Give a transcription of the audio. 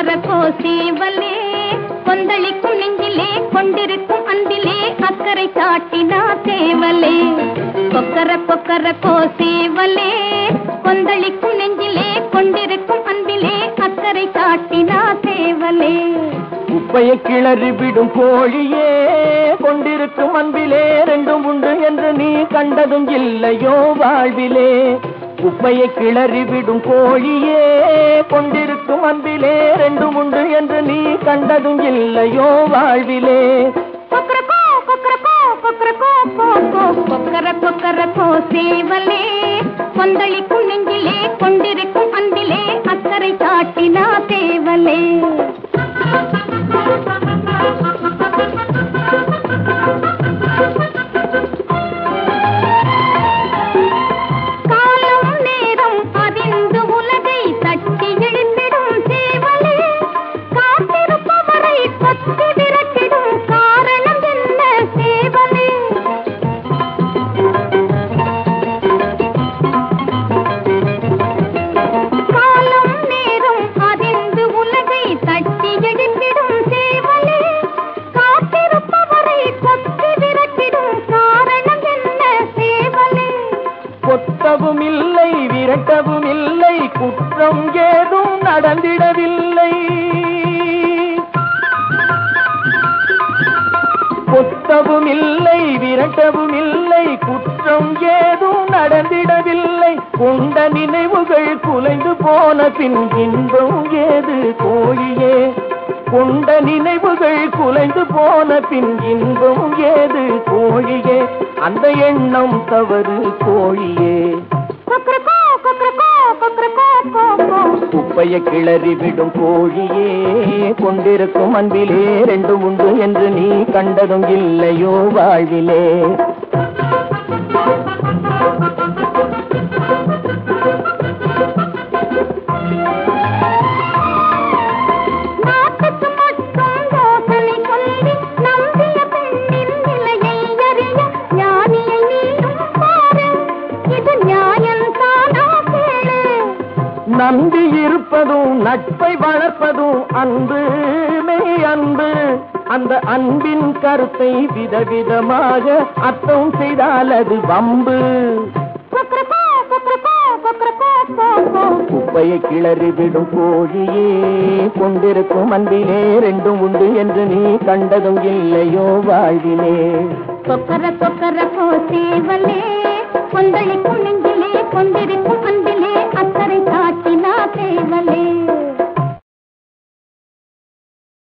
கொக்கர கோசேவலே கொந்தளிக்கும் நெஞ்சிலே கொண்டிருக்கும் அன்பிலே அக்கறை காட்டினா தேவலே கொக்கர கொக்கர கோசேவலே கொந்தளிக்கும் நெஞ்சிலே கொண்டிருக்கும் அன்பிலே அக்கறை காட்டினா தேவலே குப்பையை கிளறி விடும் கோழியே கொண்டிருக்கும் அன்பிலே ரெண்டும் உண்டு என்று நீ கண்டதும் இல்லையோ வாழ்விலே குப்பையை கிளறி விடும் கோழியே கொண்டிருக்கும் அன்பிலே ரெண்டும் உண்டு என்று நீ கண்டதும் இல்லையோ வாழ்விலே கொக்கரக்கோ கொக்கரக்கோ கொக்கரக்கோ கோ கோ கொக்கர கொக்கர கோசேவலே கொந்தளிக்கும் நெஞ்சிலே கொண்டிருக்கும் அன்பிலே அக்கறை காட்டினா தேவலே காலம் நேரம் அறிந்து உலகை தட்டி எழுந்திடும் சேவலே காத்திருப்பவரை கொத்தி விரட்டிடும் காரணம் என்ன சேவலே காலம் நேரம் அறிந்து உலகை தட்டி எழுந்திடும் சேவலே காத்திருப்பவரை கொத்தி விரட்டிடும் காரணம் என்ன சேவலே கொத்தவும் இல்லை விரட்டவும் இல்லை குற்றம் ஏதும் நடந்திடவில்லை கொத்தவும் இல்லை விரட்டவும் இல்லை குற்றம் ஏதும் நடந்திடவில்லை கொண்ட நினைவுகள் குலைந்து போன பின் இன்பம் ஏது கோழியே கொண்ட நினைவுகள் குலைந்து போன பின் இன்பம் ஏது கோழியே அந்த எண்ணம் தவறு கோழியே கொக்கரக்கோ கொக்கரக்கோ கொக்கரக்கோ கோ கோ குப்பையை கிளறி விடும் கோழியே கொண்டிருக்கும் அன்பிலே ரெண்டும் உண்டு என்று நீ கண்டதும் இல்லையோ வாழ்விலே நாட்டுக்கு மட்டும் யோசனை சொல்லி நம்பிய பெண்ணின் நிலையை அறிய ஞானியை நீயும் பாரு இது நியாயம் தானா கேளு நம்பி இருப்பதும் நட்பை வளர்ப்பதும் அன்பு மெய் அன்பு அந்த அன்பின் கருத்தை விதவிதமாக அர்த்தம் செய்தால் அது வம்பு கொக்கரக்கோ கொக்கரக்கோ கொக்கரக்கோ கோ கோ குப்பையை கிளறி விடும் கோழியே கொண்டிருக்கும் அன்பிலே ரெண்டும் உண்டு என்று நீ கண்டதும் இல்லையோ வாழ்விலே கொக்கர கொக்கர கோசேவலே கொந்தளிக்கும் நெஞ்சிலே கொண்டிருக்கும் அன்பிலே